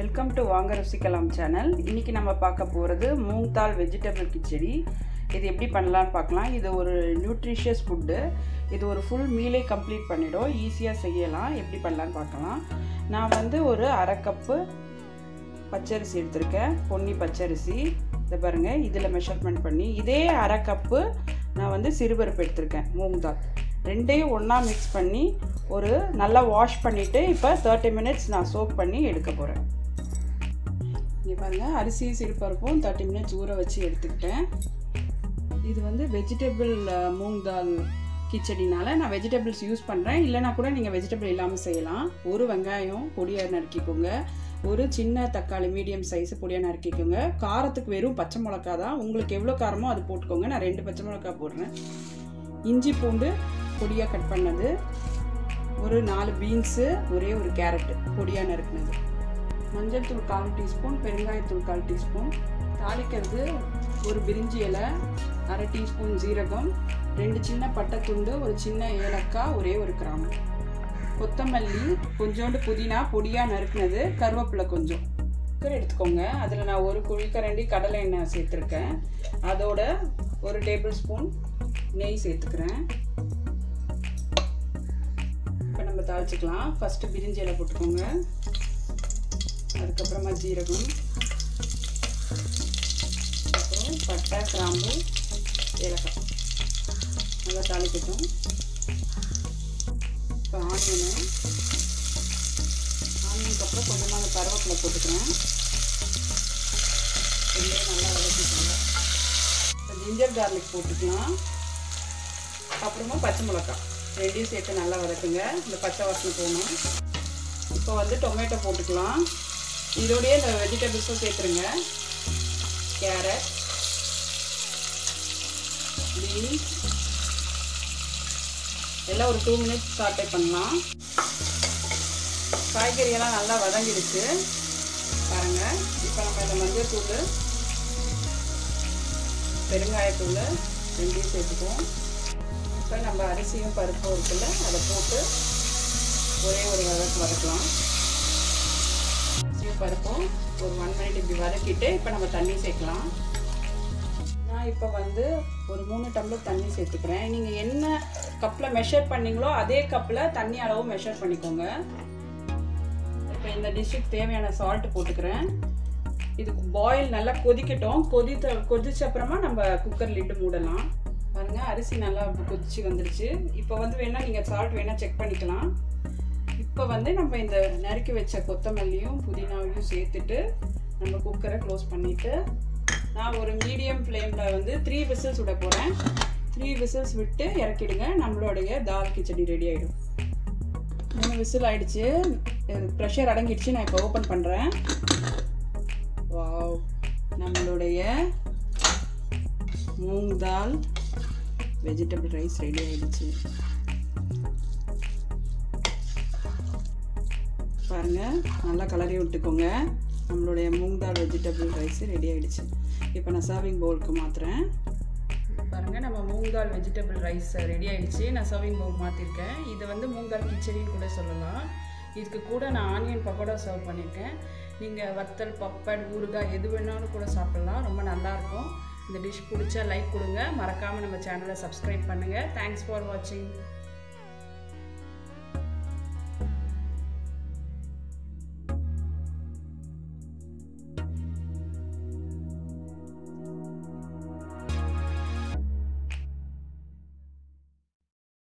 welcome to வாங்க ருசிக்கலாம் channel இன்றைக்கி நம்ம பார்க்க போகிறது மூங் தால் வெஜிடபிள் கிச்சடி இது எப்படி பண்ணலான்னு பார்க்கலாம் இது ஒரு நியூட்ரிஷியஸ் ஃபுட்டு இது ஒரு ஃபுல் மீலே கம்ப்ளீட் பண்ணிடும் ஈஸியாக செய்யலாம் எப்படி பண்ணலான்னு பார்க்கலாம் நான் வந்து ஒரு அரை கப்பு பச்சரிசி எடுத்திருக்கேன் பொன்னி பச்சரிசி இதை பாருங்கள் இதில் மெஷர்மெண்ட் பண்ணி இதே அரை கப்பு நான் வந்து சிறுபருப்பு எடுத்திருக்கேன் மூங் தால் ரெண்டையும் ஒன்றா மிக்ஸ் பண்ணி ஒரு நல்லா வாஷ் பண்ணிவிட்டு இப்போ தேர்ட்டி மினிட்ஸ் நான் சோக் பண்ணி எடுக்க போகிறேன் இங்கே பாருங்கள் அரிசி சிறுபருப்பும் தேர்ட்டி மினிட்ஸ் ஊற வச்சு எடுத்துக்கிட்டேன் இது வந்து வெஜிடபிள் மூங் தால் கிச்சடினால நான் வெஜிடபிள்ஸ் யூஸ் பண்ணுறேன் இல்லைனா கூட நீங்கள் வெஜிடபிள் இல்லாமல் செய்யலாம் ஒரு வெங்காயம் பொடியாக நறுக்கிக்கோங்க ஒரு சின்ன தக்காளி மீடியம் சைஸு பொடியாக நறுக்கிக்கோங்க காரத்துக்கு வெறும் பச்சை மிளகா தான் உங்களுக்கு எவ்வளோ காரமோ அது போட்டுக்கோங்க நான் ரெண்டு பச்சை மிளகா போடுறேன் இஞ்சி பூண்டு பொடியாக கட் பண்ணது ஒரு நாலு பீன்ஸு ஒரே ஒரு கேரட்டு பொடியாக நறுக்குனது மஞ்சள் தூள் கால் டீஸ்பூன் பெருங்காயத்தூள் கால் டீஸ்பூன் தாளிக்கிறது ஒரு பிரிஞ்சி இலை அரை டீஸ்பூன் ஜீரகம் ரெண்டு சின்ன பட்டை துண்டு ஒரு சின்ன ஏலக்காய் ஒரே ஒரு கிராம்பு கொத்தமல்லி கொஞ்சோண்டு புதினா பொடியாக நறுக்குனது கருவேப்பிலை கொஞ்சம் குக்கர் எடுத்துக்கோங்க அதில் நான் ஒரு குழிக்கரண்டி கடலை எண்ணெய் சேர்த்துருக்கேன் அதோட ஒரு டேபிள் ஸ்பூன் நெய் சேர்த்துக்கிறேன் இப்போ நம்ம தாளிச்சிக்கலாம் ஃபஸ்ட்டு பிரிஞ்சி இலை போட்டுக்கோங்க அதுக்கப்புறமா ஜீரகம் அப்புறம் பட்டை கிராம்பு ஏலக்காய் நல்லா தாளிக்கட்டும் இப்போ ஆனியனு ஆனியனுக்கு அப்புறம் கொஞ்சமாக அந்த கருவேப்பிலை போட்டுக்கிறேன் ரெண்டையும் நல்லா வதக்கிக்கோங்க இப்போ ஜிஞ்சர் கார்லிக் போட்டுக்கலாம் அப்புறமா பச்சை மிளகாய் ரெண்டையும் சேர்த்து நல்லா வதக்குங்க இந்த பச்சை வாசனை போகணும் இப்போ வந்து டொமேட்டோ போட்டுக்கலாம் இதோடய இந்த வெஜிடபிள்ஸும் சேர்த்துருங்க கேரட் பீன்ஸ் எல்லாம் ஒரு டூ மினிட்ஸ் சாட்டே பண்ணலாம் காய்கறியெல்லாம் நல்லா வதங்கிடுச்சு பாருங்கள் இப்போ நம்ம இந்த மஞ்சள் தூள் பெருங்காயத்தூள் ரெண்டையும் சேர்த்துக்குவோம் இப்போ நம்ம அரிசியும் பருப்பும் இருக்குல்ல அதை போட்டு ஒரே ஒரு வதக்கு வதக்கலாம் அரிசியும் பருப்பும் ஒரு ஒன் மினிட் இப்படி வதக்கிட்டு இப்போ நம்ம தண்ணி சேர்க்கலாம் நான் இப்போ வந்து ஒரு மூணு டம்ளர் தண்ணி சேர்த்துக்கிறேன் நீங்கள் என்ன கப்பில் மெஷர் பண்ணீங்களோ அதே கப்பில் தண்ணி அளவு மெஷர் பண்ணிக்கோங்க இப்போ இந்த டிஷ்ஷுக்கு தேவையான சால்ட்டு போட்டுக்கிறேன் இதுக்கு பாயில் நல்லா கொதிக்கட்டும் கொதித்த கொதிச்ச அப்புறமா நம்ம குக்கர் லிட்டு மூடலாம் பாருங்க அரிசி நல்லா கொதிச்சு வந்துருச்சு இப்போ வந்து வேணால் நீங்கள் சால்ட் வேணால் செக் பண்ணிக்கலாம் இப்போ வந்து நம்ம இந்த நறுக்கி வச்ச கொத்தமல்லியும் புதினாவையும் சேர்த்துட்டு நம்ம குக்கரை க்ளோஸ் பண்ணிவிட்டு நான் ஒரு மீடியம் ஃப்ளேமில் வந்து த்ரீ விசில்ஸ் விட போகிறேன் த்ரீ விசில்ஸ் விட்டு இறக்கிடுங்க நம்மளுடைய தால் கிச்சடி ரெடி ஆகிடும் மூணு விசில் ஆகிடுச்சு ப்ரெஷர் அடங்கிடுச்சு நான் இப்போ ஓப்பன் பண்ணுறேன் வாவ் நம்மளுடைய moong dal vegetable rice ready ஆகிடுச்சு பாருங்கள் நல்லா கலரி விட்டுக்கோங்க நம்மளுடைய moong dal vegetable rice ready ஆகிடுச்சு இப்போ நான் சர்விங் பவுலுக்கு மாற்றுறேன் பாருங்கள் நம்ம moong dal vegetable rice ready ஆகிடுச்சு நான் சர்விங் பவுல் மாற்றிருக்கேன் இதை வந்து மூங் தால் கிச்சடின்னு கூட சொல்லலாம் இதுக்கு கூட நான் ஆனியன் பக்கோடா சர்வ் பண்ணியிருக்கேன் நீங்கள் வத்தல் பப்பட் ஊறுகாய் எது வேணாலும் கூட சாப்பிட்லாம் ரொம்ப நல்லாயிருக்கும் இந்த டிஷ் பிடிச்சா லைக் கொடுங்க மறக்காமல் நம்ம சேனலை சப்ஸ்கிரைப் பண்ணுங்கள் தேங்க்ஸ் ஃபார் வாட்சிங்